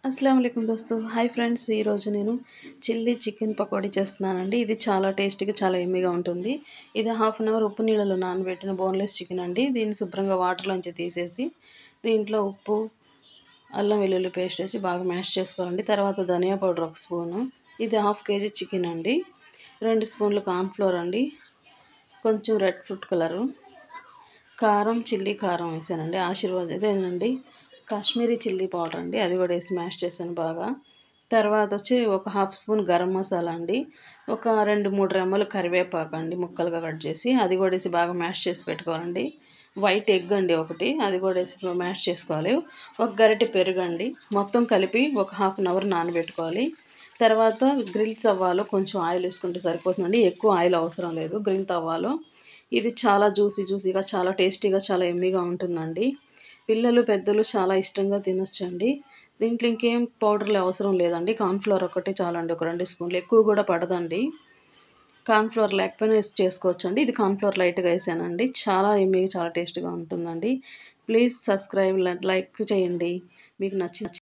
అస్సలం అయికం దోస్తు హాయ్ ఫ్రెండ్స్ ఈరోజు నేను చిల్లీ చికెన్ పకోడీ చేస్తున్నానండి ఇది చాలా టేస్టీగా చాలా ఎమ్మిగా ఉంటుంది ఇది హాఫ్ అన్ అవర్ ఉప్పు నీళ్ళలో నానబెట్టిన బోన్లెస్ చికెన్ అండి దీన్ని శుభ్రంగా వాటర్లోంచి తీసేసి దీంట్లో ఉప్పు అల్లం వెల్లుల్లి పేస్ట్ వేసి బాగా మ్యాష్ చేసుకోవాలండి తర్వాత ధనియా పౌడర్ ఒక స్పూను ఇది హాఫ్ కేజీ చికెన్ అండి రెండు స్పూన్లు కార్న్ఫ్లోర్ అండి కొంచెం రెడ్ ఫుడ్ కలరు కారం చిల్లీ కారం వేసానండి ఆశీర్వాద్ ఇదేనండి కాశ్మీరీ చిల్లీ పౌడర్ అండి అది కూడా వేసి మ్యాష్ చేశాను బాగా తర్వాత వచ్చి ఒక హాఫ్ స్పూన్ గరం మసాలా అండి ఒక రెండు మూడు రెమ్మలు కరివేపాకు అండి ముక్కలుగా కట్ చేసి అది కూడా వేసి బాగా మ్యాష్ చేసి పెట్టుకోవాలండి వైట్ ఎగ్ అండి ఒకటి అది కూడా వేసి మ్యాష్ చేసుకోవాలి ఒక గరిటె పెరుగు అండి మొత్తం కలిపి ఒక హాఫ్ అన్ అవర్ నానబెట్టుకోవాలి తర్వాత గ్రిల్ తవ్వాలో కొంచెం ఆయిల్ వేసుకుంటే సరిపోతుందండి ఎక్కువ ఆయిల్ అవసరం లేదు గ్రిల్ తవ్వాలో ఇది చాలా జ్యూసీ జ్యూసీగా చాలా టేస్టీగా చాలా ఎమ్మీగా ఉంటుందండి పిల్లలు పెద్దలు చాలా ఇష్టంగా తినొచ్చండి దీంట్లో ఇంకేం పౌడర్లు అవసరం లేదండి కార్న్ఫ్లవర్ ఒకటి చాలండి ఒక రెండు స్పూన్లు ఎక్కువ కూడా పడదండి కార్న్ఫ్లవర్ లేకపోయినా వేసి చేసుకోవచ్చు అండి ఇది కార్న్ఫ్లవర్ లైట్గా వేసానండి చాలా ఎమ్మీగా చాలా టేస్ట్గా ఉంటుందండి ప్లీజ్ సబ్స్క్రైబ్ లైక్ చేయండి మీకు నచ్చిన